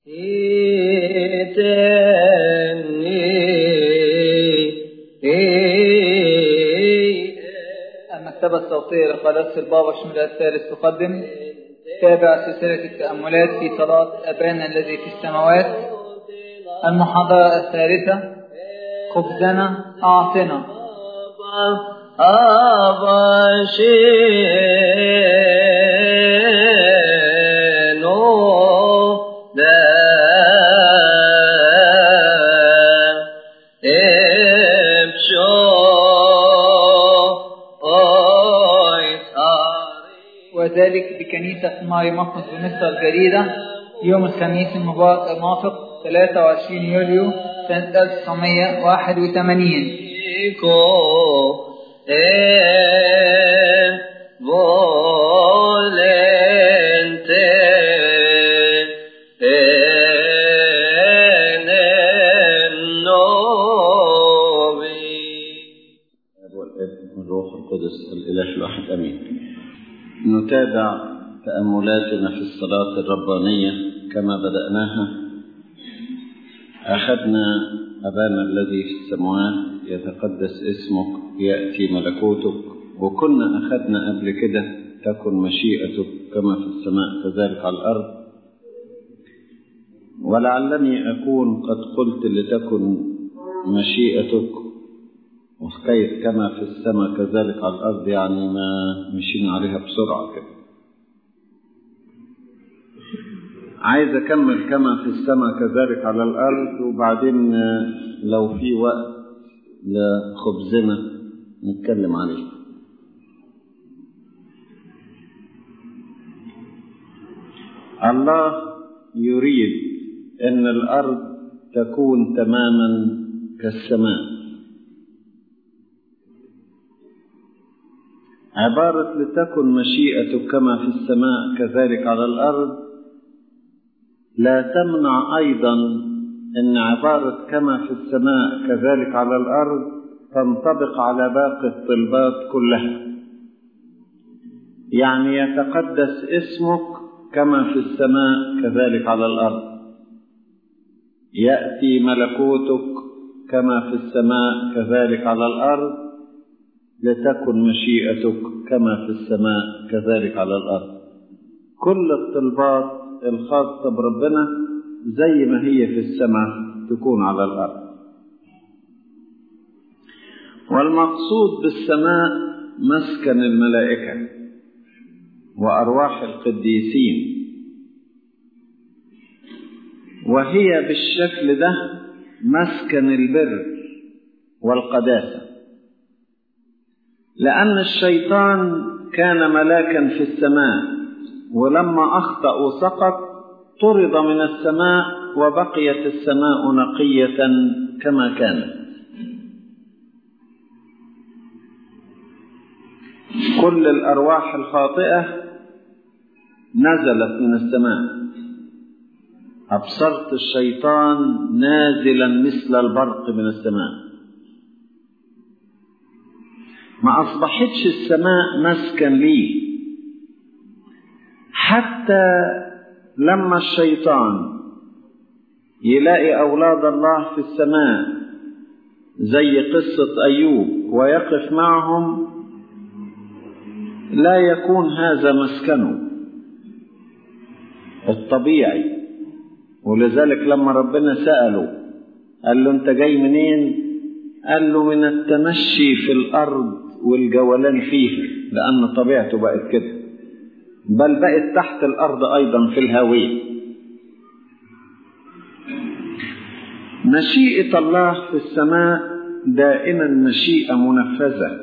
المكتبة الصوتية لقناة البابا شمال الثالث تقدم تابع سلسلة التأملات في صلاة أبانا الذي في السماوات المحاضرة الثالثة خبزنا أعطنا أبشينو وذلك بكنيسة ماري مقدس بمصر الجديدة يوم الخميس المبارك الموافق 23 يوليو سنة 1981 الروح القدس الإله الواحد أمين نتابع تأملاتنا في الصلاة الربانية كما بدأناها أخذنا أبانا الذي في السماوات يتقدس اسمك يأتي ملكوتك وكنا أخذنا قبل كده تكن مشيئتك كما في السماء كذلك على الأرض ولعلني أكون قد قلت لتكن مشيئتك وحكاية كما في السماء كذلك على الأرض يعني ما مشينا عليها بسرعة كده عايز أكمل كما في السماء كذلك على الأرض وبعدين لو في وقت لخبزنا نتكلم عليه الله يريد أن الأرض تكون تماما كالسماء عبارة لتكن مشيئتك كما في السماء كذلك على الأرض لا تمنع أيضا أن عبارة كما في السماء كذلك على الأرض تنطبق على باقي الطلبات كلها يعني يتقدس اسمك كما في السماء كذلك على الأرض يأتي ملكوتك كما في السماء كذلك على الأرض لتكن مشيئتك كما في السماء كذلك على الأرض كل الطلبات الخاصة بربنا زي ما هي في السماء تكون على الأرض والمقصود بالسماء مسكن الملائكة وأرواح القديسين وهي بالشكل ده مسكن البر والقداسة لأن الشيطان كان ملاكا في السماء ولما أخطأ وسقط طرد من السماء وبقيت السماء نقية كما كانت كل الأرواح الخاطئة نزلت من السماء أبصرت الشيطان نازلا مثل البرق من السماء ما أصبحتش السماء مسكن ليه حتى لما الشيطان يلاقي أولاد الله في السماء زي قصة أيوب ويقف معهم لا يكون هذا مسكنه الطبيعي ولذلك لما ربنا سأله قال له أنت جاي منين؟ قال له من التمشي في الأرض والجولان فيها لأن طبيعته بقت كده بل بقت تحت الأرض أيضا في الهاوية مشيئة الله في السماء دائما مشيئة منفذة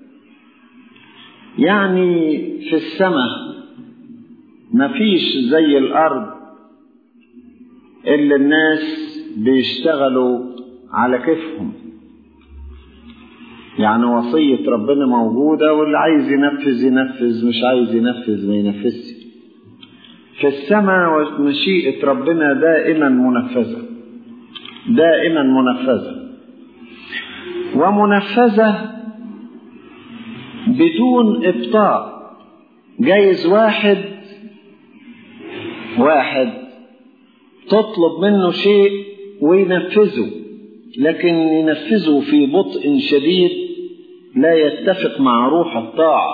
يعني في السماء مفيش زي الأرض اللي الناس بيشتغلوا على كيفهم يعني وصية ربنا موجودة واللي عايز ينفذ ينفذ مش عايز ينفذ ما ينفذش في السماء مشيئة ربنا دائما منفذة دائما منفذة ومنفذة بدون إبطاء جايز واحد واحد تطلب منه شيء وينفذه لكن ينفذه في بطء شديد لا يتفق مع روح الطاعة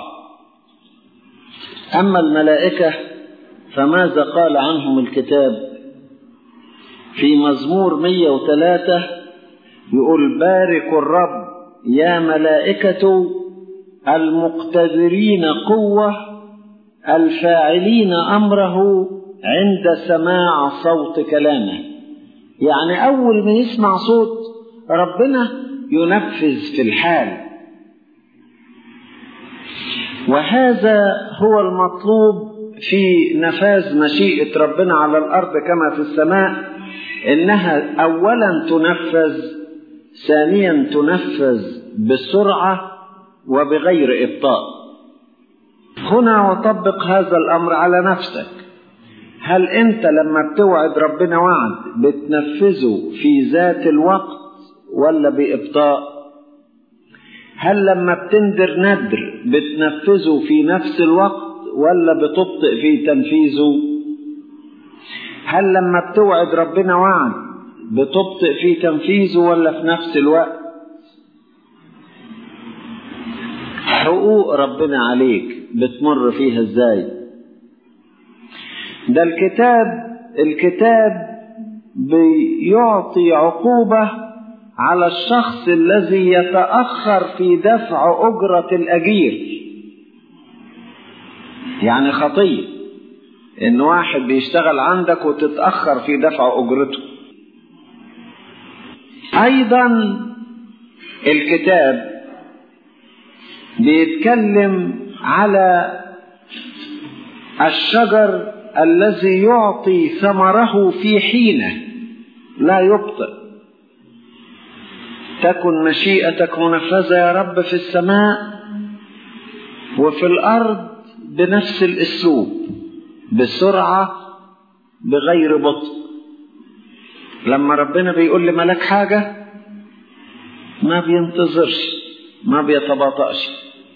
أما الملائكة فماذا قال عنهم الكتاب في مزمور 103 يقول بارك الرب يا ملائكة المقتدرين قوة الفاعلين أمره عند سماع صوت كلامه يعني أول ما يسمع صوت ربنا ينفذ في الحال وهذا هو المطلوب في نفاذ مشيئة ربنا على الأرض كما في السماء إنها أولا تنفذ ثانيا تنفذ بسرعة وبغير إبطاء هنا وطبق هذا الأمر على نفسك هل أنت لما بتوعد ربنا وعد بتنفذه في ذات الوقت ولا بإبطاء هل لما بتندر ندر بتنفذه في نفس الوقت ولا بتبطئ في تنفيذه هل لما بتوعد ربنا وعد بتبطئ في تنفيذه ولا في نفس الوقت حقوق ربنا عليك بتمر فيها ازاي ده الكتاب الكتاب بيعطي عقوبة على الشخص الذي يتأخر في دفع أجرة الأجير يعني خطية إن واحد بيشتغل عندك وتتأخر في دفع أجرته أيضا الكتاب بيتكلم على الشجر الذي يعطي ثمره في حينه لا يبطئ تكن مشيئتك منفذة يا رب في السماء وفي الأرض بنفس الأسلوب بسرعة بغير بطء لما ربنا بيقول لملك حاجة ما بينتظرش ما بيتباطأش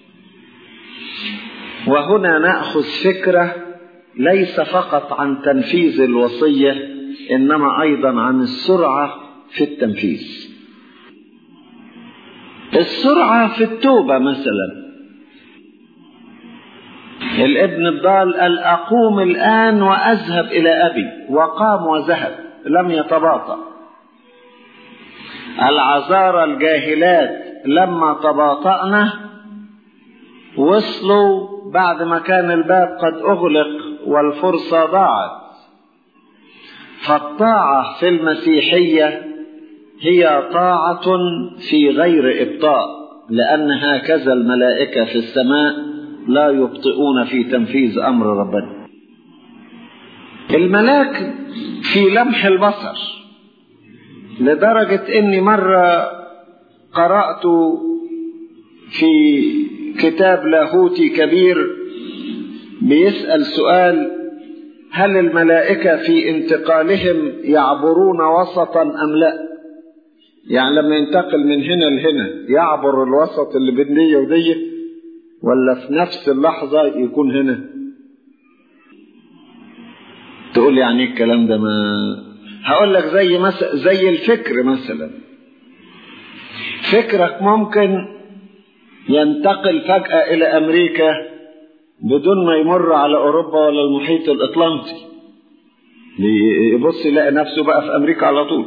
وهنا نأخذ فكرة ليس فقط عن تنفيذ الوصية إنما أيضا عن السرعة في التنفيذ السرعة في التوبة مثلا الابن الضال قال أقوم الآن وأذهب إلى أبي وقام وذهب لم يتباطأ العذارى الجاهلات لما تباطأنا وصلوا بعد ما كان الباب قد أغلق والفرصة ضاعت فالطاعة في المسيحية هي طاعة في غير إبطاء لأن هكذا الملائكة في السماء لا يبطئون في تنفيذ أمر ربنا الملاك في لمح البصر لدرجة إني مرة قرأت في كتاب لاهوتي كبير بيسأل سؤال هل الملائكة في انتقالهم يعبرون وسطا أم لا يعني لما ينتقل من هنا لهنا يعبر الوسط اللي بين دي ودي ولا في نفس اللحظة يكون هنا تقول يعني ايه الكلام ده ما هقول لك زي مثلا زي الفكر مثلا فكرك ممكن ينتقل فجأة إلى أمريكا بدون ما يمر على أوروبا ولا المحيط الأطلنطي يبص يلاقي نفسه بقى في أمريكا على طول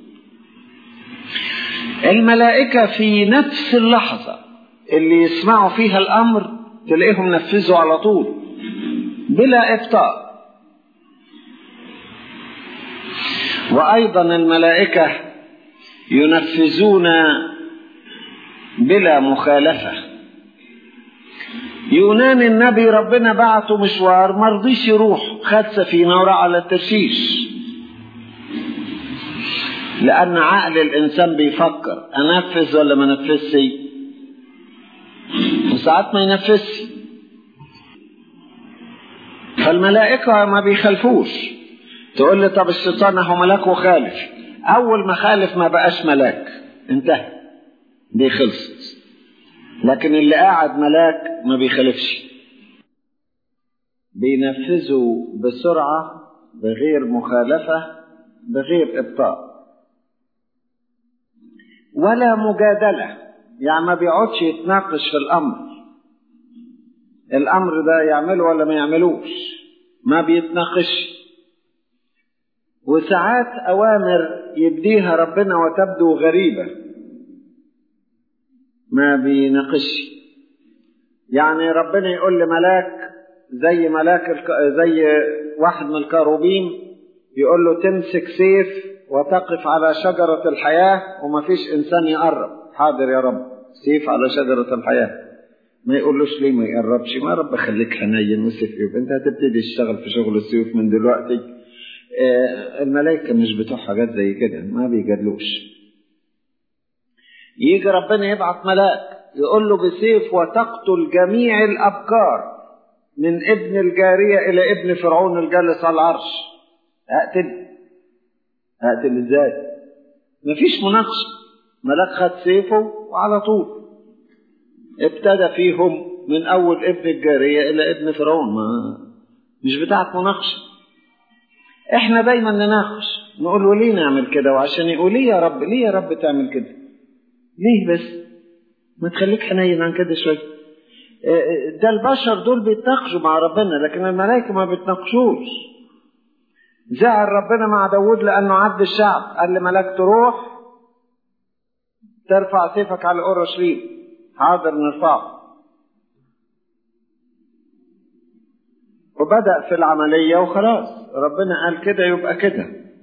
الملائكة في نفس اللحظة اللي يسمعوا فيها الأمر تلاقيهم نفذوا على طول بلا إبطاء وأيضا الملائكة ينفذون بلا مخالفة يونان النبي ربنا بعته مشوار مرضيش يروح خد سفينة وراح على الترشيش لأن عقل الإنسان بيفكر أنفذ ولا ما نفذش وساعات ما ينفذش فالملائكة ما بيخالفوش تقول لي طب الشيطان هو ملاك وخالف أول ما خالف ما بقاش ملاك انتهى دي خلصت لكن اللي قاعد ملاك ما بيخالفش بينفذوا بسرعة بغير مخالفة بغير إبطاء ولا مجادلة يعني ما بيقعدش يتناقش في الأمر الأمر ده يعمله ولا ما يعملوش ما بيتناقش وساعات أوامر يبديها ربنا وتبدو غريبة ما بيناقش يعني ربنا يقول لملاك زي ملاك الك... زي واحد من الكروبين يقول له تمسك سيف وتقف على شجرة الحياة وما فيش إنسان يقرب حاضر يا رب سيف على شجرة الحياة ما يقولوش ليه ما يقربش ما رب خليك حنين وسيف انت هتبتدي تشتغل في شغل السيوف من دلوقتي آه الملائكة مش بتوع حاجات زي كده ما بيجادلوش يجي ربنا يبعث ملاك يقول له بسيف وتقتل جميع الأبكار من ابن الجارية إلى ابن فرعون الجالس على العرش أقتل أقتل إزاي مفيش مناقشة ملاك خد سيفه وعلى طول ابتدى فيهم من أول ابن الجارية إلى ابن فرعون ما مش بتاعت مناقشة احنا دايما نناقش نقول له ليه نعمل كده وعشان يقول ليه يا رب ليه يا رب تعمل كده ليه بس ما تخليك حنين عن كده شويه ده البشر دول بيتناقشوا مع ربنا لكن الملائكه ما بيتناقشوش زعل ربنا مع داود لانه عد الشعب قال لملاك تروح ترفع سيفك على اورشليم حاضر نرفعه وبدأ في العملية وخلاص ربنا قال كده يبقى كده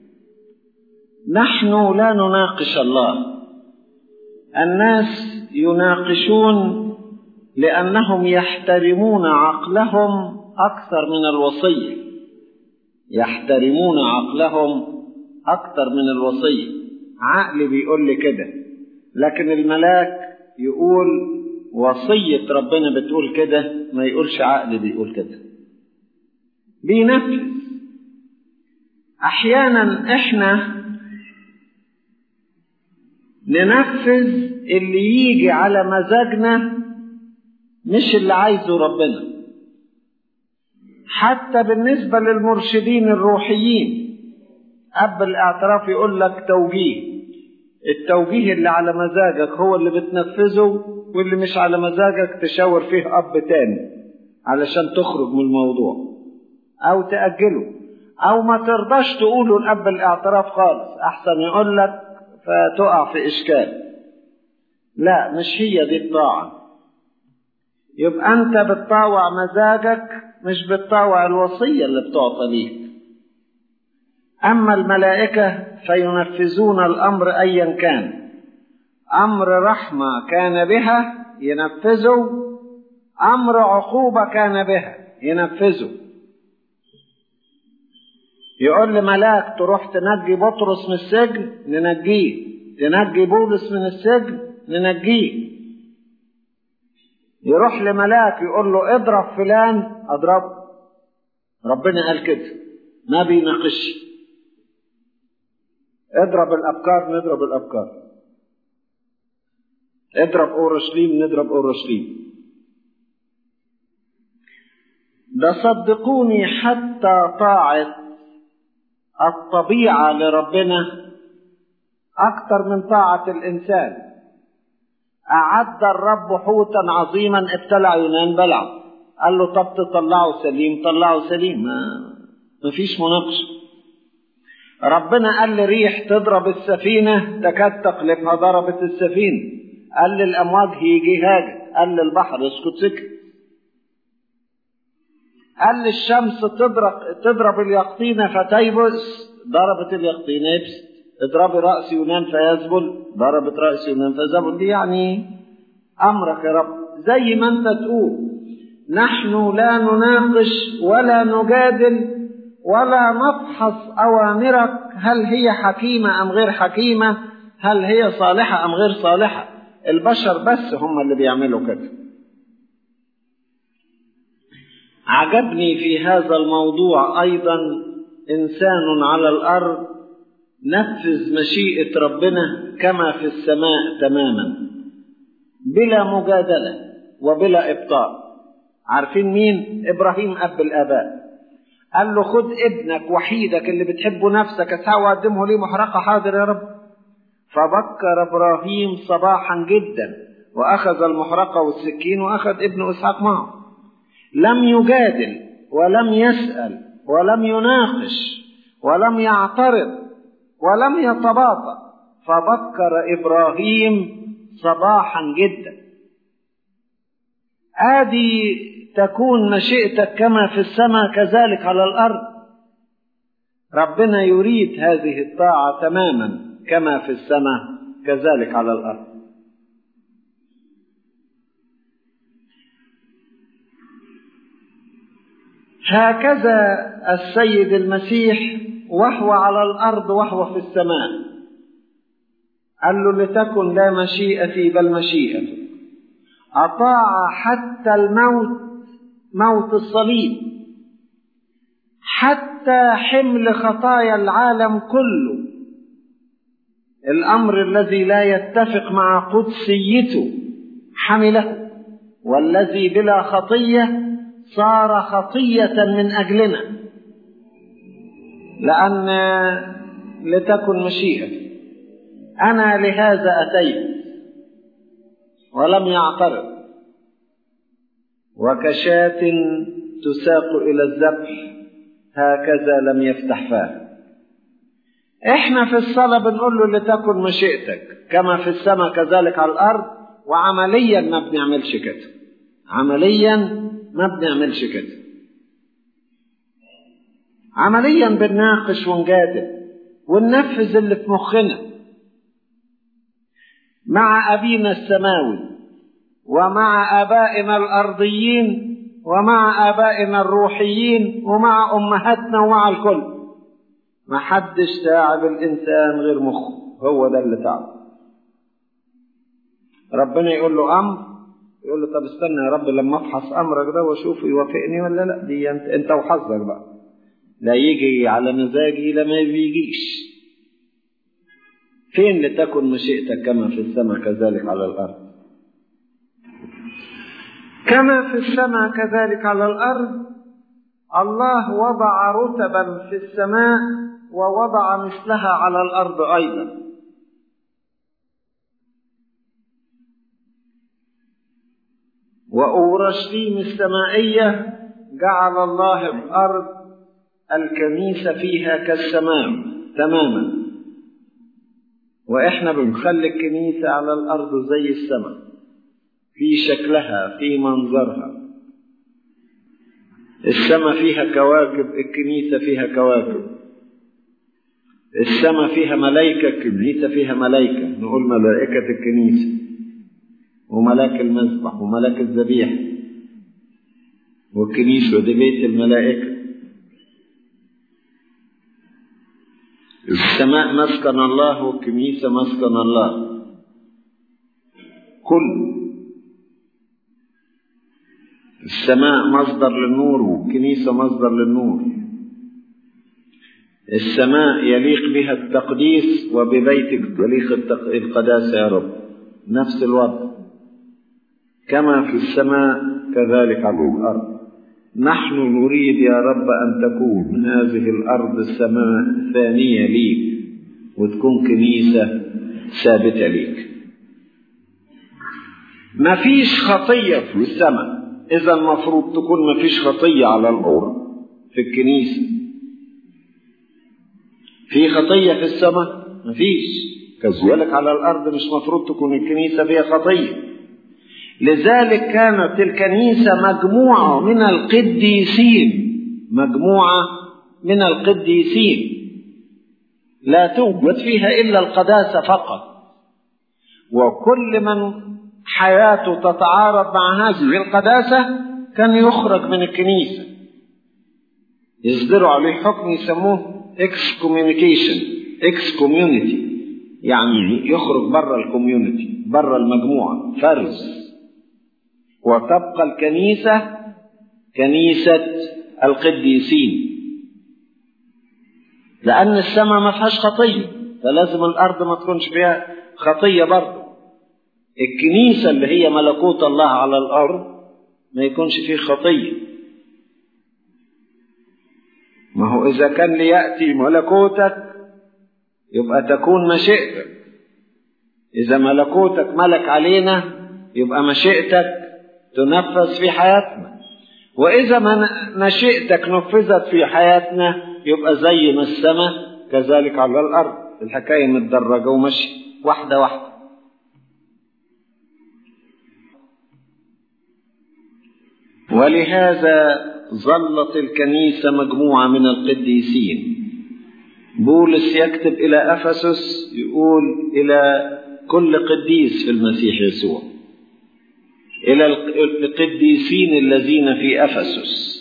نحن لا نناقش الله الناس يناقشون لأنهم يحترمون عقلهم أكثر من الوصية يحترمون عقلهم أكثر من الوصية عقلي بيقول لي كده لكن الملاك يقول وصية ربنا بتقول كده ما يقولش عقلي بيقول كده بينفذ احيانا احنا ننفذ اللي يجي على مزاجنا مش اللي عايزه ربنا حتى بالنسبة للمرشدين الروحيين أب الاعتراف يقول لك توجيه التوجيه اللي على مزاجك هو اللي بتنفذه واللي مش على مزاجك تشاور فيه أب تاني علشان تخرج من الموضوع أو تأجله أو ما ترضاش تقوله الأب الاعتراف خالص أحسن يقول لك فتقع في إشكال لا مش هي دي الطاعة يبقى أنت بتطاوع مزاجك مش بتطاوع الوصية اللي بتعطى ليك أما الملائكة فينفذون الأمر أيا كان أمر رحمة كان بها ينفذه أمر عقوبة كان بها ينفذه يقول لملاك تروح تنجي بطرس من السجن ننجيه تنجي بولس من السجن ننجيه يروح لملاك يقول له اضرب فلان اضربه ربنا قال كده ما بيناقش اضرب الافكار نضرب الافكار اضرب اورشليم نضرب اورشليم ده صدقوني حتى طاعه الطبيعة لربنا أكثر من طاعة الإنسان أعد الرب حوتا عظيما ابتلع يونان بلعه قال له طب تطلعه سليم طلعه سليم ما مفيش مناقشة ربنا قال لريح تضرب السفينة تكاد تقلبها ضربت السفينة قال للأمواج هيجي هاجت قال للبحر اسكت سكت قال للشمس تضرب تضرب اليقطين فتيبس ضربت اليقطين يبس اضربي رأس يونان فيذبل ضربت رأس يونان فيذبل دي يعني أمرك يا رب زي ما أنت تقول نحن لا نناقش ولا نجادل ولا نفحص أوامرك هل هي حكيمة أم غير حكيمة هل هي صالحة أم غير صالحة البشر بس هم اللي بيعملوا كده عجبني في هذا الموضوع ايضا انسان على الارض نفذ مشيئه ربنا كما في السماء تماما بلا مجادله وبلا ابطاء عارفين مين ابراهيم اب الاباء قال له خد ابنك وحيدك اللي بتحبه نفسك اسحاق وقدمه لي محرقة حاضر يا رب فبكر إبراهيم صباحا جدا وأخذ المحرقة والسكين وأخذ ابن إسحاق معه لم يجادل ولم يسأل ولم يناقش ولم يعترض ولم يتباطأ فبكر إبراهيم صباحا جدا آدي تكون مشيئتك كما في السماء كذلك على الأرض ربنا يريد هذه الطاعة تماما كما في السماء كذلك على الأرض هكذا السيد المسيح وهو على الأرض وهو في السماء قال له لتكن لا مشيئتي بل مشيئتك أطاع حتى الموت موت الصليب حتى حمل خطايا العالم كله الأمر الذي لا يتفق مع قدسيته حمله والذي بلا خطية صار خطية من أجلنا لأن لتكن مشيئتي أنا لهذا أتيت ولم يعترض وكشاة تساق إلى الذبح هكذا لم يفتح فاه احنا في الصلاة بنقول له لتكن مشيئتك كما في السماء كذلك على الأرض وعمليا ما بنعملش كده عمليا ما بنعملش كده عمليا بنناقش ونجادل وننفذ اللي في مخنا مع أبينا السماوي ومع آبائنا الأرضيين ومع آبائنا الروحيين ومع أمهاتنا ومع الكل ما حدش تعب الإنسان غير مخه هو ده اللي تعب ربنا يقول له أمر يقول له طب استنى يا رب لما افحص امرك ده واشوف يوافقني ولا لا دي انت, انت وحظك بقى لا يجي على مزاجي لا ما بيجيش فين لتكن مشيئتك كما في السماء كذلك على الارض كما في السماء كذلك على الارض الله وضع رتبا في السماء ووضع مثلها على الارض ايضا وأورشليم السمائية جعل الله الأرض الكنيسة فيها كالسماء تماما وإحنا بنخلي الكنيسة على الأرض زي السماء في شكلها في منظرها السماء فيها كواكب الكنيسة فيها كواكب السماء فيها ملائكة الكنيسة فيها ملائكة نقول ملائكة الكنيسة وملاك المذبح وملاك الذبيح والكنيسة ودي بيت الملائكة السماء مسكن الله والكنيسة مسكن الله كل السماء مصدر للنور والكنيسة مصدر للنور السماء يليق بها التقديس وببيتك تليق القداسة يا رب نفس الوضع كما في السماء كذلك على الأرض نحن نريد يا رب أن تكون هذه الأرض السماء ثانية ليك وتكون كنيسة ثابتة ليك ما فيش خطية في السماء إذا المفروض تكون ما فيش خطية على الأرض في الكنيسة في خطية في السماء ما فيش كذلك على الأرض مش مفروض تكون الكنيسة فيها خطية لذلك كانت الكنيسة مجموعة من القديسين مجموعة من القديسين لا توجد فيها إلا القداسة فقط وكل من حياته تتعارض مع هذه القداسة كان يخرج من الكنيسة يصدروا عليه حكم يسموه excommunication excommunity يعني يخرج بره الكوميونتي بره المجموعة فرز وتبقى الكنيسة كنيسة القديسين لأن السماء ما فيهاش خطية فلازم الأرض ما تكونش فيها خطية برضه الكنيسة اللي هي ملكوت الله على الأرض ما يكونش فيه خطية ما هو إذا كان ليأتي ملكوتك يبقى تكون مشيئتك إذا ملكوتك ملك علينا يبقى مشيئتك تنفذ في حياتنا وإذا ما مشيئتك نفذت في حياتنا يبقى زي ما السماء كذلك على الأرض الحكاية متدرجة ومشي واحدة واحدة ولهذا ظلت الكنيسة مجموعة من القديسين بولس يكتب إلى أفسس يقول إلى كل قديس في المسيح يسوع إلى القديسين الذين في أفسس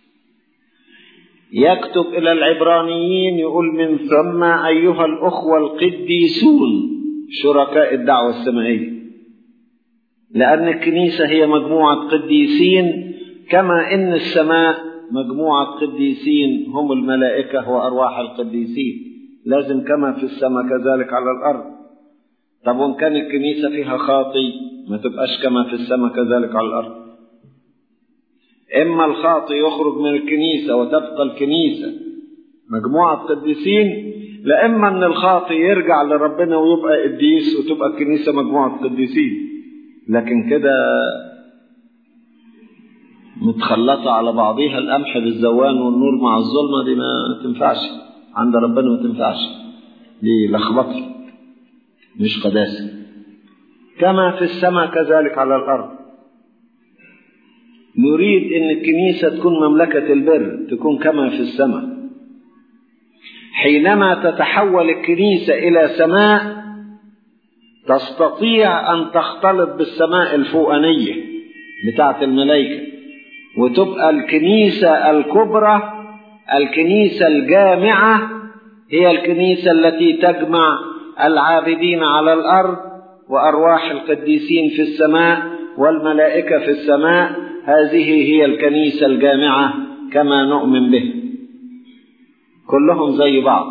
يكتب إلى العبرانيين يقول من ثم أيها الأخوة القديسون شركاء الدعوة السمائية لأن الكنيسة هي مجموعة قديسين كما إن السماء مجموعة قديسين هم الملائكة وأرواح القديسين لازم كما في السماء كذلك على الأرض طب وإن كان الكنيسة فيها خاطي ما تبقاش كما في السماء كذلك على الأرض إما الخاطي يخرج من الكنيسة وتبقى الكنيسة مجموعة قديسين لا إما أن الخاطي يرجع لربنا ويبقى قديس وتبقى الكنيسة مجموعة قديسين لكن كده متخلطة على بعضيها القمح بالزوان والنور مع الظلمة دي ما تنفعش عند ربنا ما تنفعش دي لخبطة مش قداسة كما في السماء كذلك على الأرض نريد أن الكنيسة تكون مملكة البر تكون كما في السماء حينما تتحول الكنيسة إلى سماء تستطيع أن تختلط بالسماء الفوقانية بتاعة الملائكة وتبقى الكنيسة الكبرى الكنيسة الجامعة هي الكنيسة التي تجمع العابدين على الأرض وأرواح القديسين في السماء والملائكة في السماء هذه هي الكنيسة الجامعة كما نؤمن به كلهم زي بعض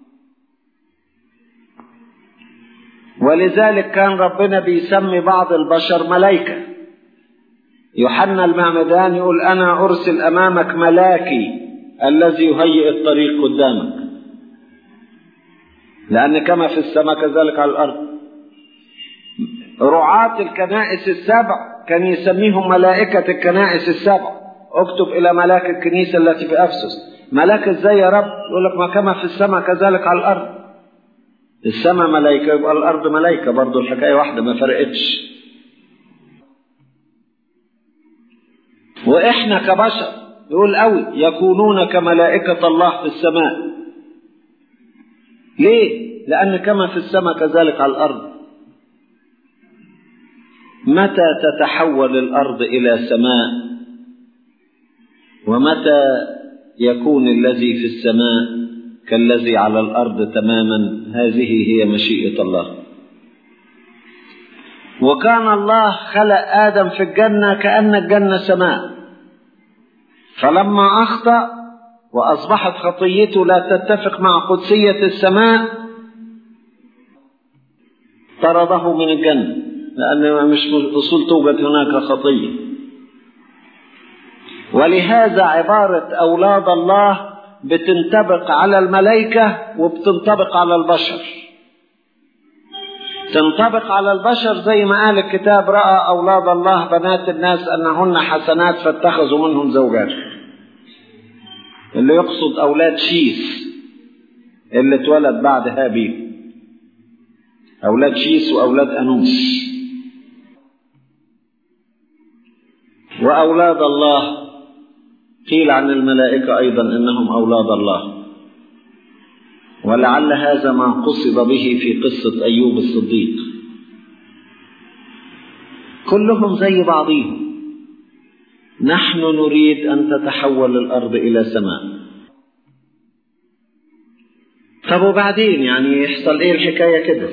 ولذلك كان ربنا بيسمي بعض البشر ملائكة يوحنا المعمدان يقول أنا أرسل أمامك ملاكي الذي يهيئ الطريق قدامك لأن كما في السماء كذلك على الأرض رعاة الكنائس السبع كان يسميهم ملائكة الكنائس السبع اكتب إلى ملاك الكنيسة التي في أفسس ملاك ازاي يا رب يقول لك ما كما في السماء كذلك على الأرض السماء ملائكة يبقى الأرض ملائكة برضو الحكاية واحدة ما فرقتش وإحنا كبشر يقول قوي يكونون كملائكة الله في السماء ليه؟ لأن كما في السماء كذلك على الأرض متى تتحول الأرض إلى سماء ومتى يكون الذي في السماء كالذي على الأرض تماما هذه هي مشيئة الله وكان الله خلق آدم في الجنة كأن الجنة سماء فلما أخطأ وأصبحت خطيته لا تتفق مع قدسية السماء طرده من الجنة لأن مش أصول توجد هناك خطية ولهذا عبارة أولاد الله بتنطبق على الملائكة وبتنطبق على البشر تنطبق على البشر زي ما قال الكتاب رأى أولاد الله بنات الناس أنهن حسنات فاتخذوا منهم زوجات اللي يقصد أولاد شيس اللي اتولد بعد هابيل أولاد شيس وأولاد أنوس وأولاد الله قيل عن الملائكة أيضا إنهم أولاد الله ولعل هذا ما قصد به في قصة أيوب الصديق كلهم زي بعضهم نحن نريد أن تتحول الأرض إلى سماء طب وبعدين يعني يحصل إيه الحكاية كده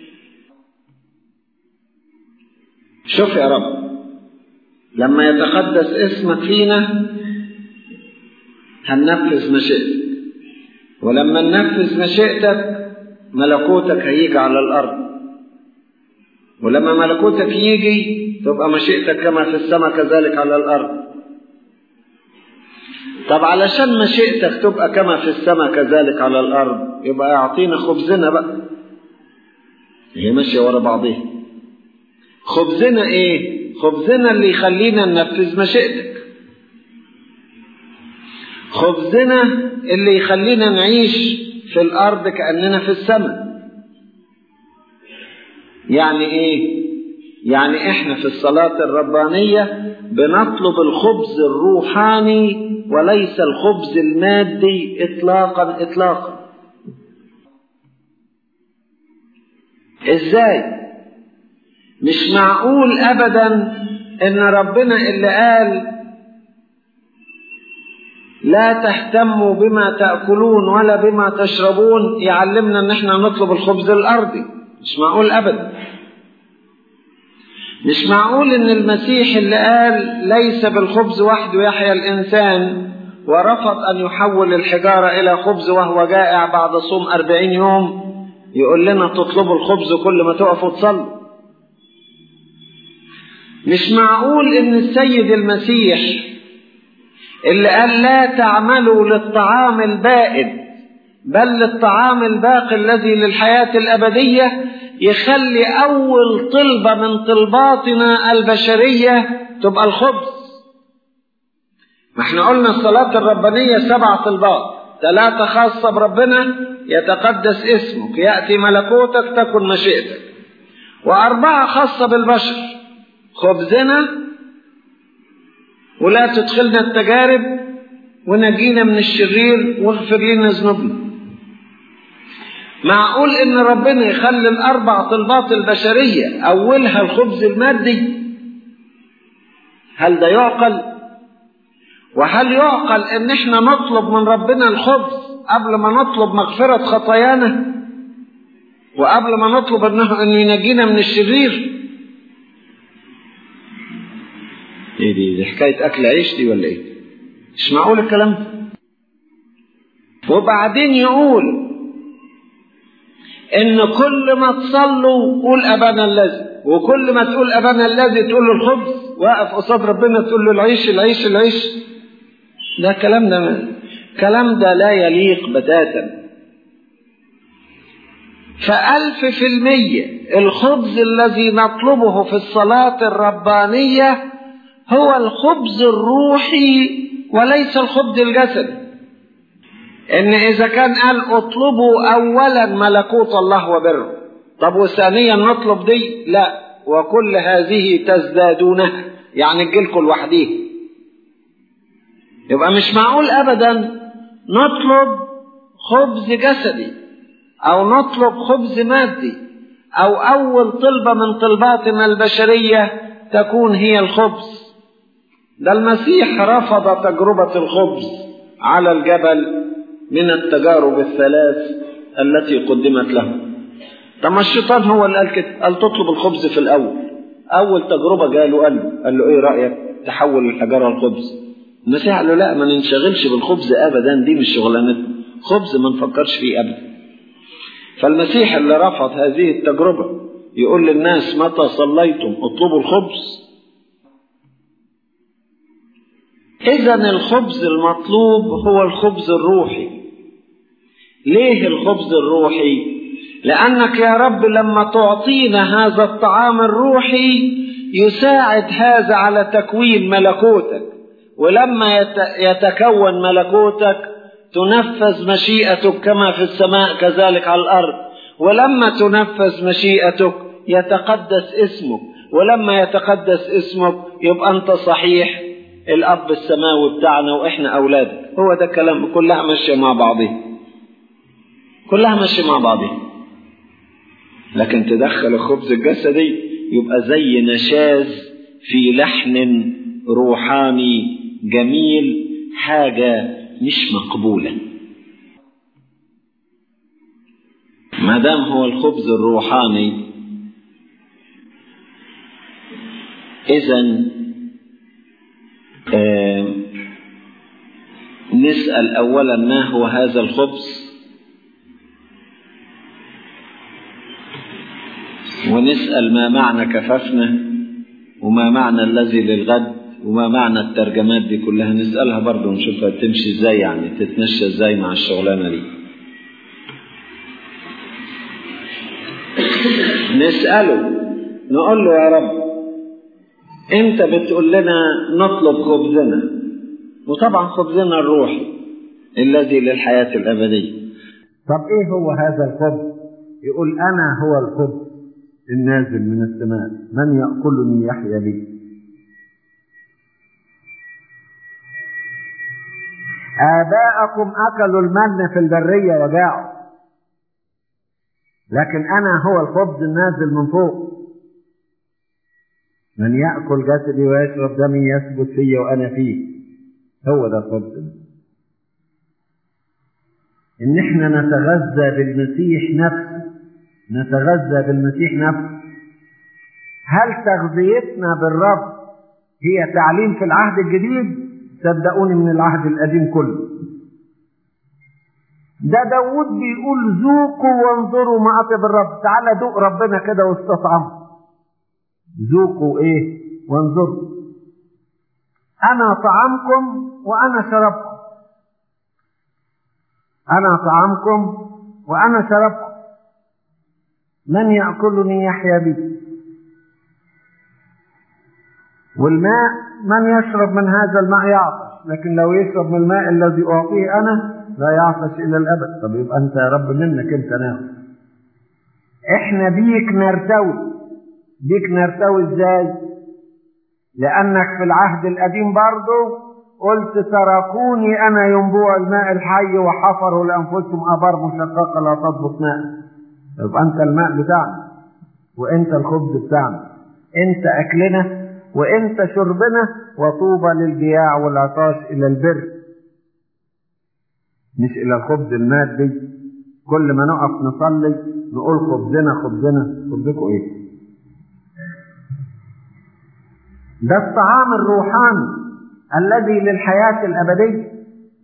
شوف يا رب لما يتقدس اسمك فينا هننفذ مشيئتك ولما ننفذ مشيئتك ملكوتك هيجي على الأرض ولما ملكوتك يجي تبقى مشيئتك كما في السماء كذلك على الأرض طب علشان مشيئتك تبقى كما في السماء كذلك على الأرض يبقى اعطينا خبزنا بقى هي ماشية ورا بعضيها خبزنا ايه خبزنا اللي يخلينا ننفذ مشيئتك خبزنا اللي يخلينا نعيش في الأرض كأننا في السماء يعني ايه يعني احنا في الصلاة الربانية بنطلب الخبز الروحاني وليس الخبز المادي اطلاقا اطلاقا ازاي مش معقول ابدا ان ربنا اللي قال لا تهتموا بما تاكلون ولا بما تشربون يعلمنا ان احنا نطلب الخبز الارضي مش معقول ابدا مش معقول ان المسيح اللي قال ليس بالخبز وحده يحيا الانسان ورفض ان يحول الحجاره الى خبز وهو جائع بعد صوم أربعين يوم يقول لنا تطلبوا الخبز كل ما تقفوا تصلوا مش معقول ان السيد المسيح اللي قال لا تعملوا للطعام البائد بل للطعام الباقي الذي للحياة الأبدية يخلي أول طلبة من طلباتنا البشرية تبقى الخبز ما احنا قلنا الصلاة الربانية سبع طلبات ثلاثة خاصة بربنا يتقدس اسمك يأتي ملكوتك تكن مشيئتك وأربعة خاصة بالبشر خبزنا ولا تدخلنا التجارب ونجينا من الشرير واغفر لنا ذنوبنا معقول ان ربنا يخلي الاربع طلبات البشريه اولها الخبز المادي هل ده يعقل وهل يعقل ان احنا نطلب من ربنا الخبز قبل ما نطلب مغفره خطايانا وقبل ما نطلب انه انه ينجينا من الشرير ايه دي, دي حكايه اكل عيش دي ولا ايه مش معقول الكلام ده وبعدين يقول ان كل ما تصلوا قول ابانا الذي وكل ما تقول ابانا الذي تقول له الخبز واقف قصاد ربنا تقول له العيش العيش العيش ده كلام ده كلام ده لا يليق بتاتا فألف في المية الخبز الذي نطلبه في الصلاة الربانية هو الخبز الروحي وليس الخبز الجسدي ان اذا كان قال اطلبوا اولا ملكوت الله وبره طب وثانيا نطلب دي لا وكل هذه تزدادونها يعني تجيلكم لوحديها يبقى مش معقول ابدا نطلب خبز جسدي او نطلب خبز مادي او اول طلبه من طلباتنا البشريه تكون هي الخبز ده المسيح رفض تجربه الخبز على الجبل من التجارب الثلاث التي قدمت له طب ما الشيطان هو اللي قال كده قال تطلب الخبز في الاول اول تجربه جاله قال له قال له ايه رايك تحول الحجاره لخبز المسيح قال له لا ما ننشغلش بالخبز ابدا دي مش شغلانتنا خبز ما نفكرش فيه ابدا فالمسيح اللي رفض هذه التجربه يقول للناس متى صليتم اطلبوا الخبز إذا الخبز المطلوب هو الخبز الروحي. ليه الخبز الروحي؟ لأنك يا رب لما تعطينا هذا الطعام الروحي يساعد هذا على تكوين ملكوتك، ولما يتكون ملكوتك تنفذ مشيئتك كما في السماء كذلك على الأرض، ولما تنفذ مشيئتك يتقدس اسمك، ولما يتقدس اسمك يبقى أنت صحيح الاب السماوي بتاعنا واحنا اولادك هو ده الكلام كلها ماشيه مع بعضها كلها ماشيه مع بعضها لكن تدخل الخبز الجسدي يبقى زي نشاز في لحن روحاني جميل حاجه مش مقبوله ما دام هو الخبز الروحاني اذا آه نسأل أولا ما هو هذا الخبز ونسأل ما معنى كففنا وما معنى الذي للغد وما معنى الترجمات دي كلها نسألها برضه ونشوفها تمشي ازاي يعني تتمشى ازاي مع الشغلانة دي نسأله نقول له يا رب انت بتقول لنا نطلب خبزنا وطبعا خبزنا الروحي الذي للحياة الأبدية طب ايه هو هذا الخبز يقول انا هو الخبز النازل من السماء من يأكلني يحيا بي آباءكم أكلوا المن في البرية وجاعوا لكن أنا هو الخبز النازل من فوق من يأكل جسدي ويشرب دمي يثبت فيه وأنا فيه هو ده الخبز إن إحنا نتغذى بالمسيح نفسه نتغذى بالمسيح نفسه هل تغذيتنا بالرب هي تعليم في العهد الجديد صدقوني من العهد القديم كله ده داود بيقول ذوقوا وانظروا ما أطيب الرب تعالى دوق ربنا كده واستطعموا ذوقوا ايه وانظروا انا طعامكم وانا شربكم انا طعامكم وانا شربكم من ياكلني يحيا بي والماء من يشرب من هذا الماء يعطش لكن لو يشرب من الماء الذي اعطيه انا لا يعطش الى الابد طب يبقى انت يا رب منك انت ناخد احنا بيك نرتوي بيك نرتوي ازاي لانك في العهد القديم برضه قلت تركوني انا ينبوع الماء الحي وحفروا لانفسهم ابار مشققه لا تضبط ماء يبقى انت الماء بتاعنا وانت الخبز بتاعنا انت اكلنا وانت شربنا وطوبى للجياع والعطاش الى البر مش الى الخبز المادي كل ما نقف نصلي نقول خبزنا خبزنا خبزكم ايه ده الطعام الروحاني الذي للحياة الأبدية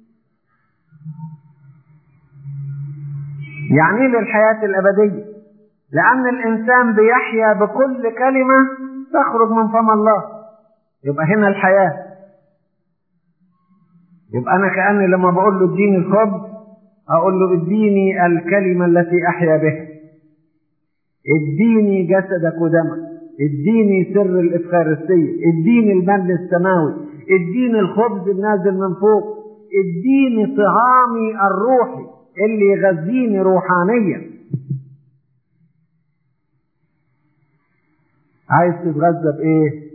يعني للحياة الأبدية لأن الإنسان بيحيا بكل كلمة تخرج من فم الله يبقى هنا الحياة يبقى أنا كأني لما بقول له اديني الخبز أقول له اديني الكلمة التي أحيا بها اديني جسدك ودمك اديني سر الإفخارستية اديني المن السماوي اديني الخبز النازل من فوق اديني طعامي الروحي اللي يغذيني روحانيا عايز تتغذى بايه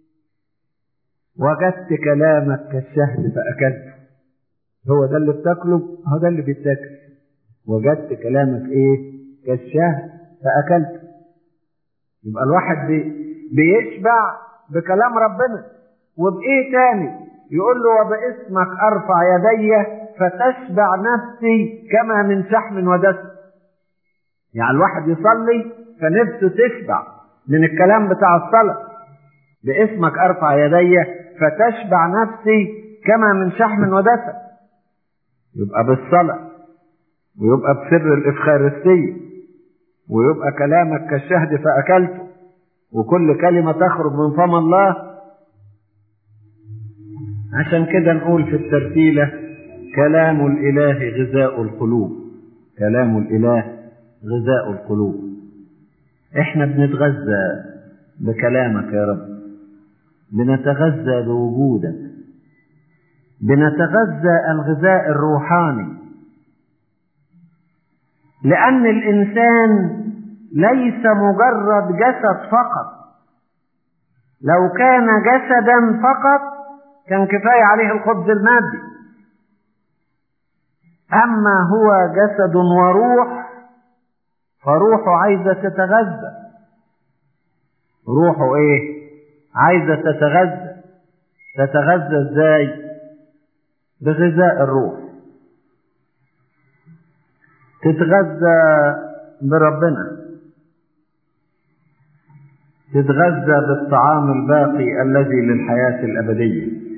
وجدت كلامك كالشهد فاكلته هو ده اللي بتاكله هو ده اللي بيتاكل وجدت كلامك ايه كالشهد فاكلته يبقى الواحد بي بيشبع بكلام ربنا وبايه تاني يقول له وباسمك ارفع يدي فتشبع نفسي كما من شحم ودسم يعني الواحد يصلي فنفسه تشبع من الكلام بتاع الصلاة باسمك ارفع يدي فتشبع نفسي كما من شحم ودسم يبقى بالصلاة ويبقى بسر الإفخارستية ويبقى كلامك كالشهد فأكلته وكل كلمة تخرج من فم الله عشان كده نقول في الترتيلة كلام الإله غذاء القلوب كلام الإله غذاء القلوب احنا بنتغذى بكلامك يا رب بنتغذى بوجودك بنتغذى الغذاء الروحاني لأن الإنسان ليس مجرد جسد فقط لو كان جسدا فقط كان كفاية عليه الخبز المادي أما هو جسد وروح فروحه عايزة تتغذى روحه إيه؟ عايزة تتغذى تتغذى إزاي؟ بغذاء الروح تتغذى بربنا تتغذى بالطعام الباقي الذي للحياة الأبدية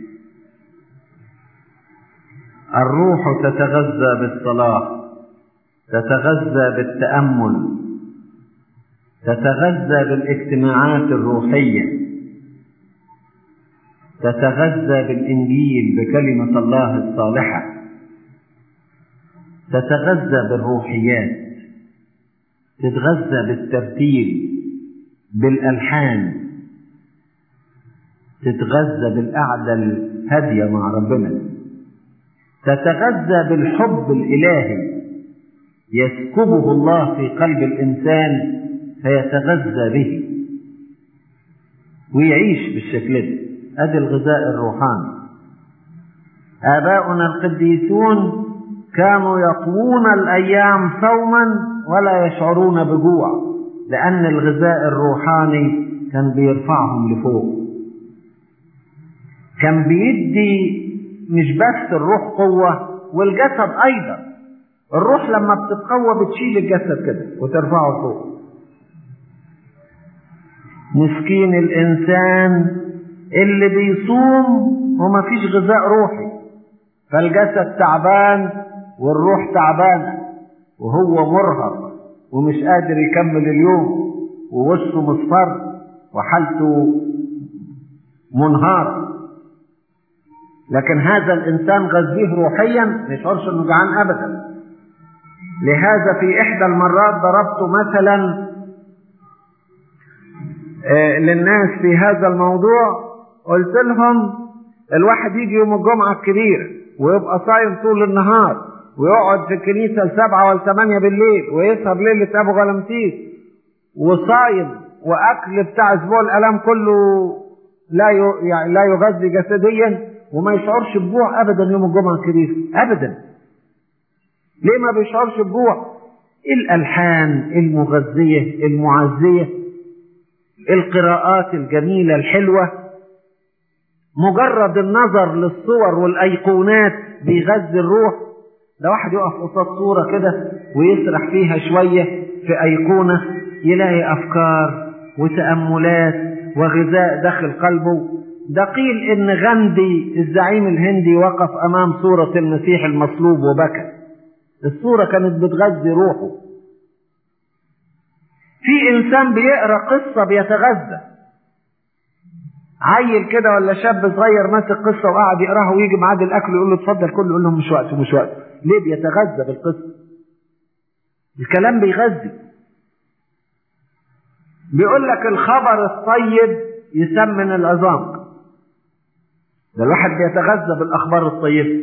الروح تتغذى بالصلاة تتغذى بالتأمل تتغذى بالاجتماعات الروحية تتغذى بالإنجيل بكلمة الله الصالحة تتغذى بالروحيات تتغذى بالترتيل بالألحان تتغذى بالقعدة الهادية مع ربنا تتغذى بالحب الإلهي يسكبه الله في قلب الإنسان فيتغذى به ويعيش بالشكل ده ادي الغذاء الروحاني اباؤنا القديسون كانوا يطوون الايام صوما ولا يشعرون بجوع لان الغذاء الروحاني كان بيرفعهم لفوق كان بيدي مش بس الروح قوه والجسد ايضا الروح لما بتتقوى بتشيل الجسد كده وترفعه فوق مسكين الإنسان اللي بيصوم وما فيش غذاء روحي فالجسد تعبان والروح تعبانة وهو مرهق ومش قادر يكمل اليوم ووشه مصفر وحالته منهار لكن هذا الإنسان غذيه روحيا ما يشعرش إنه جعان أبدا لهذا في إحدى المرات ضربت مثلا للناس في هذا الموضوع قلت لهم الواحد يجي يوم الجمعة الكبيرة ويبقى صايم طول النهار ويقعد في الكنيسة لسبعة ولا ثمانية بالليل ويسهر ليلة أبو غلمتيس وصايم وأكل بتاع أسبوع الآلام كله لا يعني لا يغذي جسديا وما يشعرش بجوع أبدا يوم الجمعة الكبيرة أبدا ليه ما بيشعرش بجوع؟ الألحان المغذية المعزية القراءات الجميلة الحلوة مجرد النظر للصور والأيقونات بيغذي الروح ده واحد يقف قصاد صورة كده ويسرح فيها شوية في أيقونة يلاقي أفكار وتأملات وغذاء داخل قلبه ده قيل إن غاندي الزعيم الهندي وقف أمام صورة المسيح المصلوب وبكى الصورة كانت بتغذي روحه في انسان بيقرا قصه بيتغذى عيل كده ولا شاب صغير ماسك قصه وقاعد يقراها ويجي ميعاد الاكل يقول له اتفضل كله يقول لهم مش وقت مش وقت ليه بيتغذى بالقصه الكلام بيغذي بيقول لك الخبر الطيب يسمن العظام ده الواحد بيتغذى بالاخبار الطيبه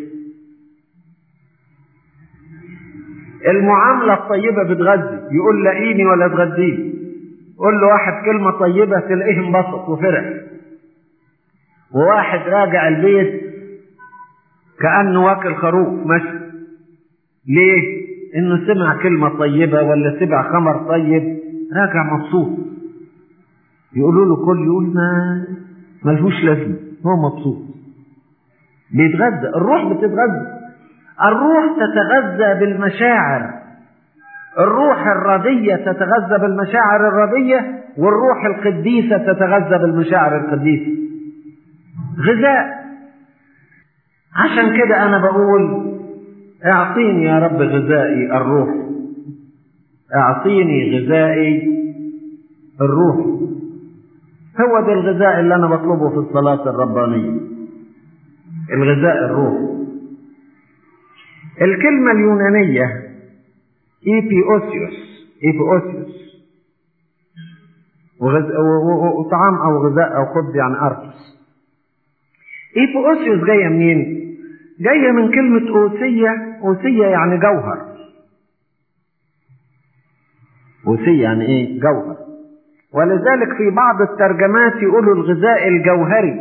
المعاملة الطيبة بتغذي يقول لاقيني ولا تغذيني قول له واحد كلمة طيبة تلاقيه انبسط وفرح وواحد راجع البيت كأنه واكل خروف مشي ليه؟ إنه سمع كلمة طيبة ولا سمع خمر طيب راجع مبسوط يقولوا له كل يقول ما ملهوش لازمة هو مبسوط بيتغذى الروح بتتغذى الروح تتغذى بالمشاعر الروح الردية تتغذى بالمشاعر الردية والروح القديسة تتغذى بالمشاعر القديسة غذاء عشان كده أنا بقول اعطيني يا رب غذائي الروح اعطيني غذائي الروح هو ده الغذاء اللي أنا بطلبه في الصلاة الربانية الغذاء الروح الكلمة اليونانية إيبيوسيوس إيبيوسيوس وغز... وطعام أو غذاء أو خبز يعني أرقص إيبيوسيوس جاية منين؟ جاية من كلمة أوسية أوسية يعني جوهر أوسية يعني إيه؟ جوهر ولذلك في بعض الترجمات يقولوا الغذاء الجوهري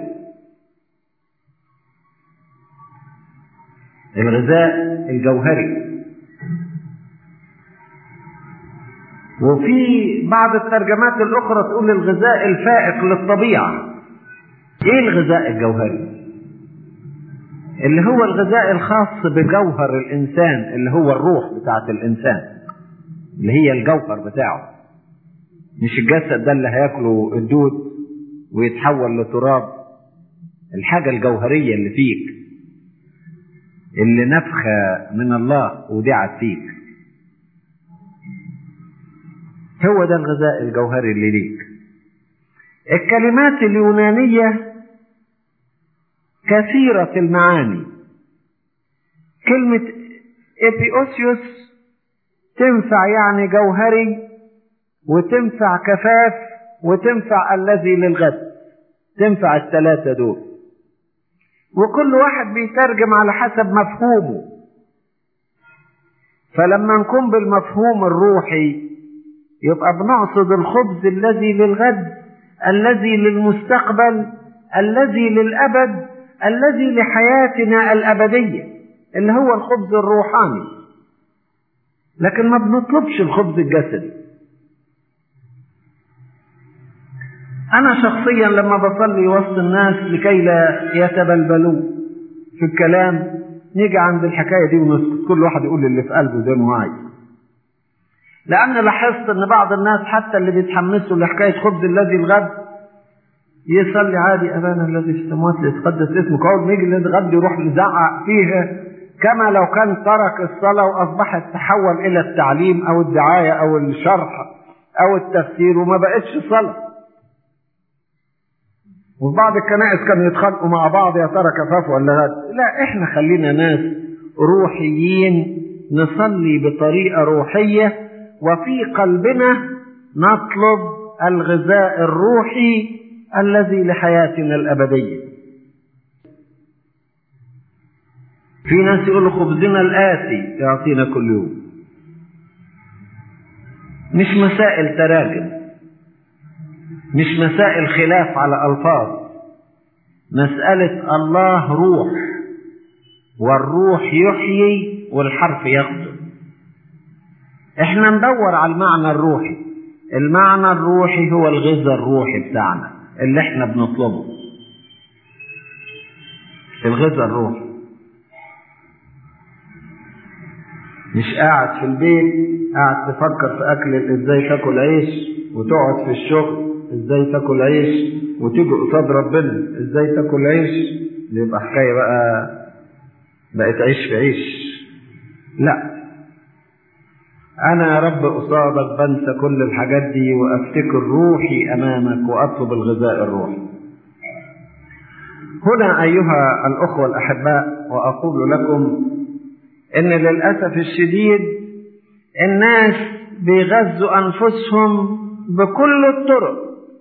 الغذاء الجوهري وفي بعض الترجمات الأخرى تقول الغذاء الفائق للطبيعة إيه الغذاء الجوهري؟ اللي هو الغذاء الخاص بجوهر الإنسان اللي هو الروح بتاعت الإنسان اللي هي الجوهر بتاعه مش الجسد ده اللي هياكله الدود ويتحول لتراب الحاجة الجوهرية اللي فيك اللي نفخة من الله ودعت فيك هو ده الغذاء الجوهري اللي ليك الكلمات اليونانية كثيرة المعاني كلمة إبيوسيوس تنفع يعني جوهري وتنفع كفاف وتنفع الذي للغد تنفع الثلاثة دول وكل واحد بيترجم على حسب مفهومه فلما نكون بالمفهوم الروحي يبقى بنقصد الخبز الذي للغد الذي للمستقبل الذي للأبد الذي لحياتنا الأبدية اللي هو الخبز الروحاني لكن ما بنطلبش الخبز الجسدي أنا شخصيا لما بصلي وسط الناس لكي لا يتبلبلوا في الكلام نيجي عند الحكاية دي ونسكت كل واحد يقول اللي في قلبه زي ما عايز لأن لاحظت إن بعض الناس حتى اللي بيتحمسوا لحكاية خبز الذي الغد يصلي عادي أبانا الذي في السماوات ليتقدس اسمك أول ما يجي الغد يروح مزعق فيها كما لو كان ترك الصلاة وأصبحت تحول إلى التعليم أو الدعاية أو الشرح أو التفسير وما بقتش صلاة وفي بعض الكنائس كانوا يتخانقوا مع بعض يا ترى كفاف ولا غد لا احنا خلينا ناس روحيين نصلي بطريقة روحية وفي قلبنا نطلب الغذاء الروحي الذي لحياتنا الأبدية في ناس يقولوا خبزنا الآتي يعطينا كل يوم مش مسائل تراجم مش مسائل خلاف على ألفاظ مسألة الله روح والروح يحيي والحرف يخدم احنا ندور على المعنى الروحي المعنى الروحي هو الغذاء الروحي بتاعنا اللي احنا بنطلبه الغذاء الروحي مش قاعد في البيت قاعد تفكر في اكل ازاي تاكل عيش وتقعد في الشغل ازاي تاكل عيش وتيجي قصاد ربنا ازاي تاكل عيش يبقى حكايه بقى بقت عيش في عيش لا انا يا رب قصادك بنسى كل الحاجات دي وافتكر روحي امامك واطلب الغذاء الروحي هنا ايها الاخوه الاحباء واقول لكم ان للاسف الشديد الناس بيغذوا انفسهم بكل الطرق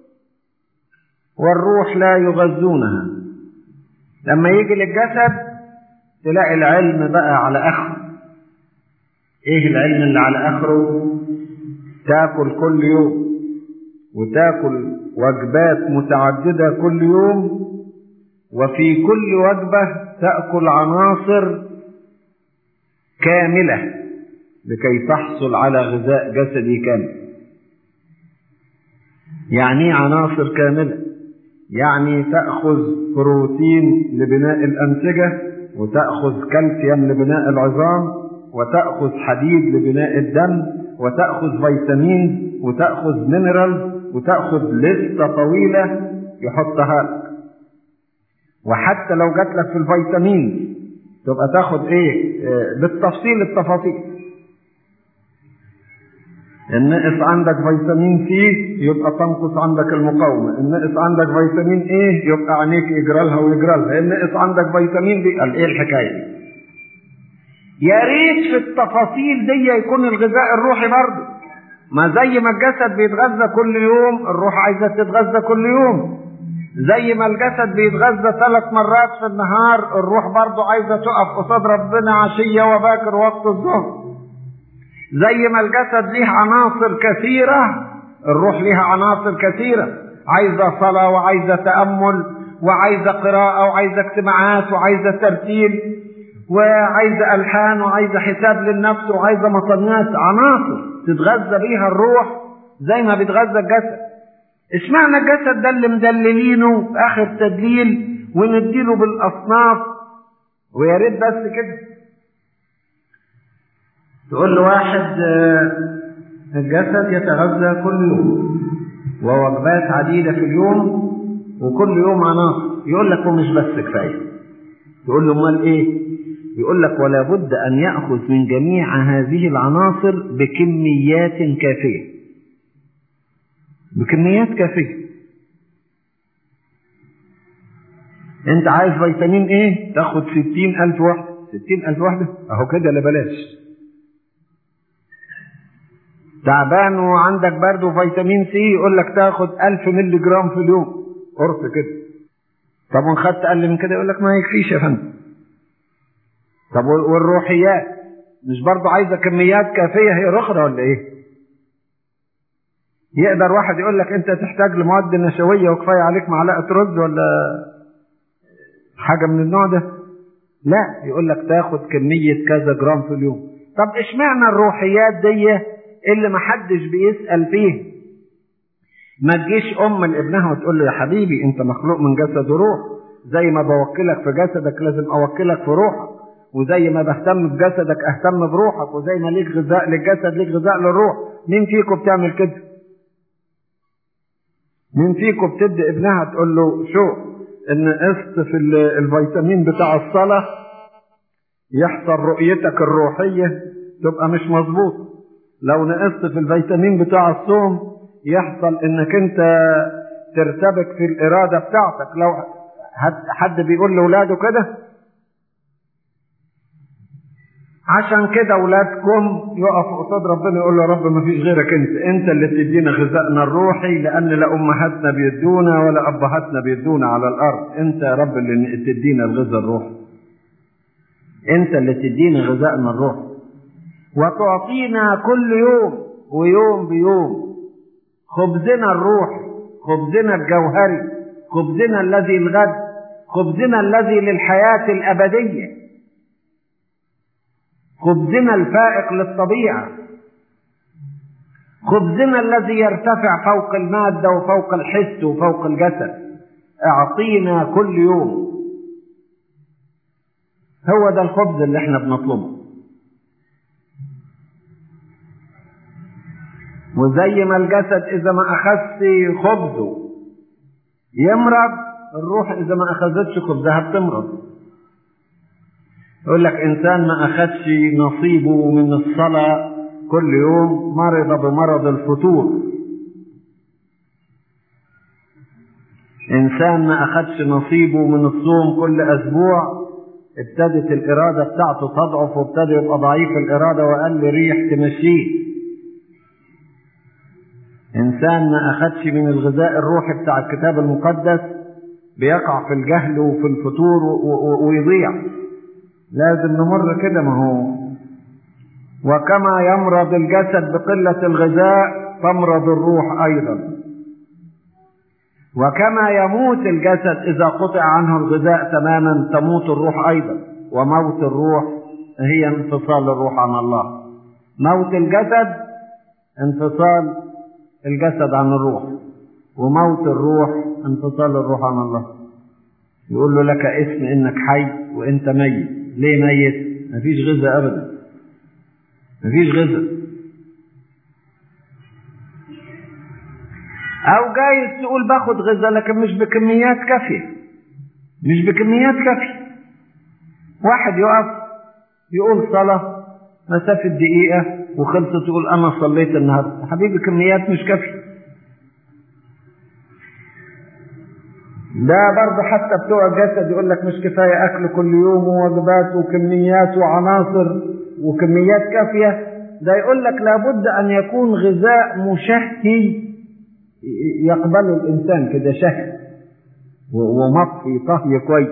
والروح لا يغذونها لما يجي للجسد تلاقي العلم بقى على اخره ايه العلم اللي على اخره تاكل كل يوم وتاكل وجبات متعدده كل يوم وفي كل وجبه تاكل عناصر كامله لكي تحصل على غذاء جسدي كامل يعني ايه عناصر كامله يعني تاخذ بروتين لبناء الانسجه وتاخذ كالسيوم لبناء العظام وتاخذ حديد لبناء الدم وتاخذ فيتامين وتاخذ مينرال وتاخذ لسته طويله يحطها لك وحتى لو جات لك في الفيتامين تبقى تاخد ايه بالتفصيل التفاصيل ان نقص عندك فيتامين سي يبقى تنقص عندك المقاومه ان نقص عندك فيتامين ايه يبقى عينيك يجرى لها ويجرى لها ان نقص عندك فيتامين بي قال ايه الحكايه دي يا ريت في التفاصيل دي يكون الغذاء الروحي برضه ما زي ما الجسد بيتغذى كل يوم الروح عايزه تتغذى كل يوم زي ما الجسد بيتغذى ثلاث مرات في النهار الروح برضه عايزه تقف قصاد ربنا عشيه وباكر وقت الظهر زي ما الجسد ليه عناصر كثيره الروح ليها عناصر كثيره عايزه صلاه وعايزه تامل وعايزه قراءه وعايزه اجتماعات وعايزه ترتيل وعايزه الحان وعايزه حساب للنفس وعايزه مطنيات عناصر تتغذى بيها الروح زي ما بيتغذى الجسد اشمعنى الجسد ده اللي مدللينه اخر تدليل ونديله بالاصناف ويا ريت بس كده تقول له واحد الجسد يتغذى كل يوم ووجبات عديده في اليوم وكل يوم عناصر يقول لك ومش بس كفايه تقول له امال ايه يقول لك ولا بد ان ياخذ من جميع هذه العناصر بكميات كافيه بكميات كافيه انت عايز فيتامين ايه تاخد ستين الف وحدة ستين الف وحدة اهو كده لا بلاش تعبان وعندك برد وفيتامين سي يقول لك تاخد الف ملي جرام في اليوم قرص كده طب وان خدت اقل من كده يقول لك ما يكفيش يا فندم طب والروحيات مش برضه عايزه كميات كافيه هي رخرة ولا ايه يقدر واحد يقول لك انت تحتاج لمواد نشويه وكفايه عليك معلقه رز ولا حاجه من النوع ده لا يقول لك تاخد كميه كذا جرام في اليوم طب اشمعنى الروحيات دي اللي محدش بيسال فيه ما تجيش ام لابنها وتقول له يا حبيبي انت مخلوق من جسد وروح زي ما بوكلك في جسدك لازم اوكلك في روحك وزي ما بهتم بجسدك اهتم بروحك وزي ما ليك غذاء للجسد ليك غذاء للروح مين فيكم بتعمل كده مين فيكم بتدي ابنها تقول له شو ان قسط في الفيتامين بتاع الصلاة يحصل رؤيتك الروحية تبقى مش مظبوط لو نقصت في الفيتامين بتاع الصوم يحصل انك انت ترتبك في الارادة بتاعتك لو حد بيقول لاولاده كده عشان كده اولادكم يقفوا قصاد ربنا يقول له رب ما فيش غيرك انت انت اللي بتدينا غذائنا الروحي لان لا امهاتنا بيدونا ولا ابهاتنا بيدونا على الارض انت يا رب اللي تدينا الغذاء الروحي انت اللي تدينا غذائنا الروحي وتعطينا كل يوم ويوم بيوم خبزنا الروحي خبزنا الجوهري خبزنا الذي الغد خبزنا الذي للحياة الأبدية خبزنا الفائق للطبيعة خبزنا الذي يرتفع فوق المادة وفوق الحس وفوق الجسد اعطينا كل يوم هو ده الخبز اللي احنا بنطلبه وزي ما الجسد اذا ما اخذش خبزه يمرض الروح اذا ما اخذتش خبزها بتمرض يقول لك انسان ما اخذش نصيبه من الصلاه كل يوم مرض بمرض الفتور انسان ما اخذش نصيبه من الصوم كل اسبوع ابتدت الاراده بتاعته تضعف وابتدى يبقى ضعيف الاراده واقل ريح تمشيه انسان ما اخذش من الغذاء الروحي بتاع الكتاب المقدس بيقع في الجهل وفي الفتور ويضيع لازم نمر كده ما هو وكما يمرض الجسد بقلة الغذاء تمرض الروح أيضا وكما يموت الجسد إذا قطع عنه الغذاء تماما تموت الروح أيضا وموت الروح هي انفصال الروح عن الله موت الجسد انفصال الجسد عن الروح وموت الروح انفصال الروح عن الله يقول له لك اسم انك حي وانت ميت ليه ميت مفيش غذاء ابدا مفيش غذاء او جايز تقول باخد غذاء لكن مش بكميات كافيه مش بكميات كافيه واحد يقف يقول صلاه مسافه دقيقه وخلصت تقول انا صليت النهارده حبيبي كميات مش كافيه ده برضه حتى بتوع الجسد يقول لك مش كفايه اكل كل يوم ووجبات وكميات وعناصر وكميات كافيه ده يقول لك لابد ان يكون غذاء مشهي يقبله الانسان كده شهي ومطفي طهي كويس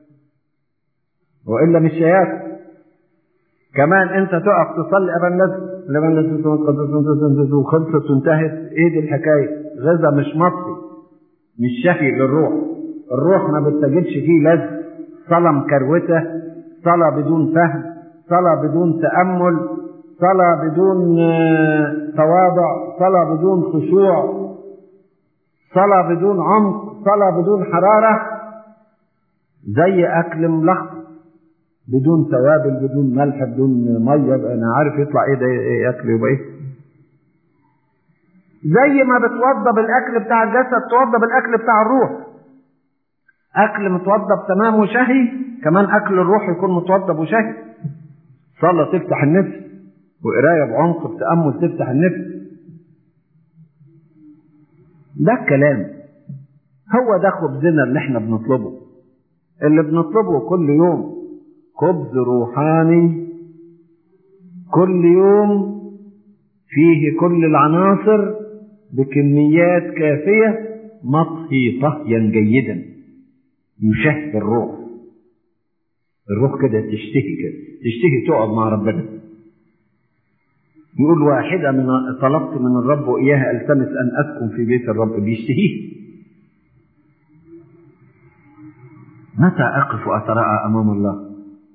والا مش هياكل كمان انت تقف تصلي ابا الناس لما الناس وخلصت وانتهت ايه دي الحكايه غذاء مش مطفي مش شهي للروح الروح ما بتجدش فيه لذ صلاة مكروتة صلاة بدون فهم صلاة بدون تأمل صلاة بدون تواضع صلاة بدون خشوع صلاة بدون عمق صلاة بدون حرارة زي أكل ملخبط بدون توابل بدون ملح بدون مية أنا عارف يطلع إيه ده إيه أكل يبقى إيه زي ما بتوضب الاكل بتاع الجسد توضب الاكل بتاع الروح اكل متوضب تمام وشهي كمان اكل الروح يكون متوضب وشهي صلاة تفتح النفس وقراية بعمق بتأمل تفتح النفس ده الكلام هو ده خبزنا اللي احنا بنطلبه اللي بنطلبه كل يوم خبز روحاني كل يوم فيه كل العناصر بكميات كافية مطهي طهيا جيدا يشهي الروح الروح كده تشتهي كده تشتهي تقعد مع ربنا يقول واحدة من طلبت من الرب وإياها ألتمس أن أسكن في بيت الرب بيشتهيه متى أقف وأتراءى أمام الله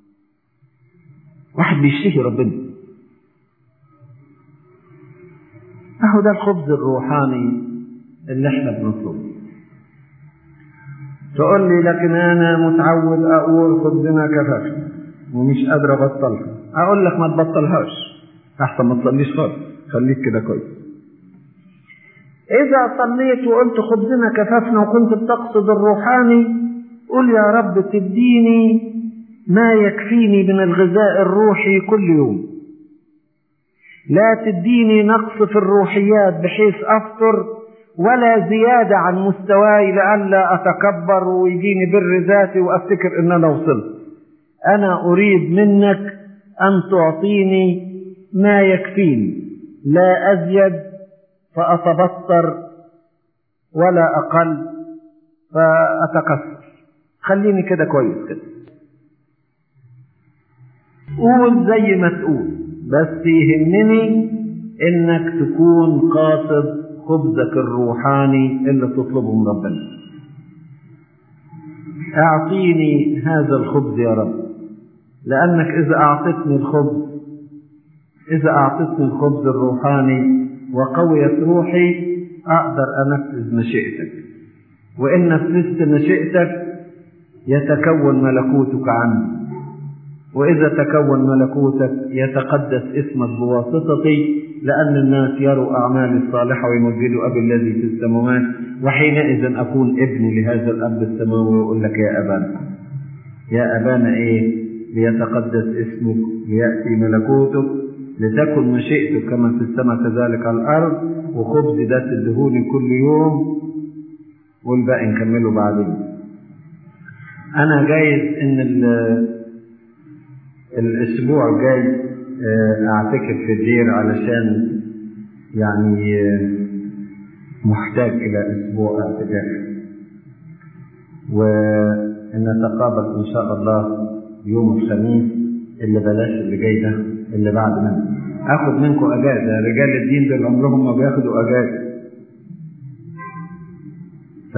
واحد بيشتهي ربنا أهو ده الخبز الروحاني اللي احنا بنطلبه تقول لي لكن أنا متعود أقول خبزنا كفاف ومش قادر أبطلها أقول لك ما تبطلهاش أحسن ما تصليش خالص خليك كده كويس إذا صليت وقلت خبزنا كفافنا وكنت بتقصد الروحاني قل يا رب تديني ما يكفيني من الغذاء الروحي كل يوم لا تديني نقص في الروحيات بحيث أفطر ولا زيادة عن مستواي لئلا أتكبر ويجيني بر ذاتي وأفتكر إن أنا وصلت أنا أريد منك أن تعطيني ما يكفيني لا أزيد فأتبطر ولا أقل فأتكسر خليني كده كويس كده قول زي ما تقول بس يهمني انك تكون قاصد خبزك الروحاني اللي تطلبه من ربنا اعطيني هذا الخبز يا رب لانك اذا اعطتني الخبز اذا اعطتني الخبز الروحاني وقويت روحي اقدر انفذ مشيئتك وان نفذت مشيئتك يتكون ملكوتك عني وإذا تكون ملكوتك يتقدس اسمك بواسطتي لأن الناس يروا أعمالي الصالحة ويمجدوا أبي الذي في السماوات وحينئذ أكون ابن لهذا الأب السماوي ويقول لك يا أبانا يا أبانا إيه ليتقدس اسمك ليأتي ملكوتك لتكن مشيئتك كما في السماء كذلك على الأرض وخبز ده تدهوني كل يوم والباقي نكمله بعدين أنا جايز إن الأسبوع الجاي أعتكف في الدير علشان يعني محتاج إلى أسبوع اعتكاف ونتقابل إن شاء الله يوم الخميس اللي بلاش اللي جاي ده اللي بعد منه آخد منكم أجازة رجال الدين دول عمرهم ما بياخدوا أجازة ف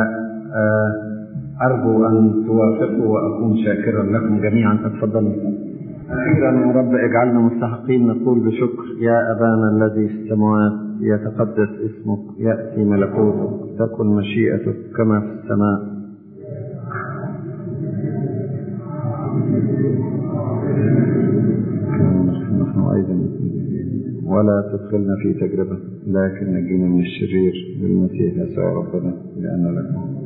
أرجو أن توافقوا وأكون شاكرا لكم جميعا اتفضلوا أخيرا يا رب اجعلنا مستحقين نقول بشكر يا أبانا الذي في السماوات يتقدس اسمك يأتي ملكوتك تكن مشيئتك كما في السماء نحن أيضا ولا تدخلنا في تجربة لكن نجينا من الشرير بالمسيح يسوع ربنا لأن لكم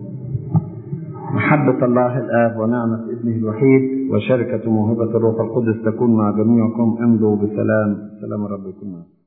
محبة الله الآب ونعمة ابنه الوحيد وشركة موهبة الروح القدس تكون مع جميعكم امضوا بسلام سلام رب يكون معكم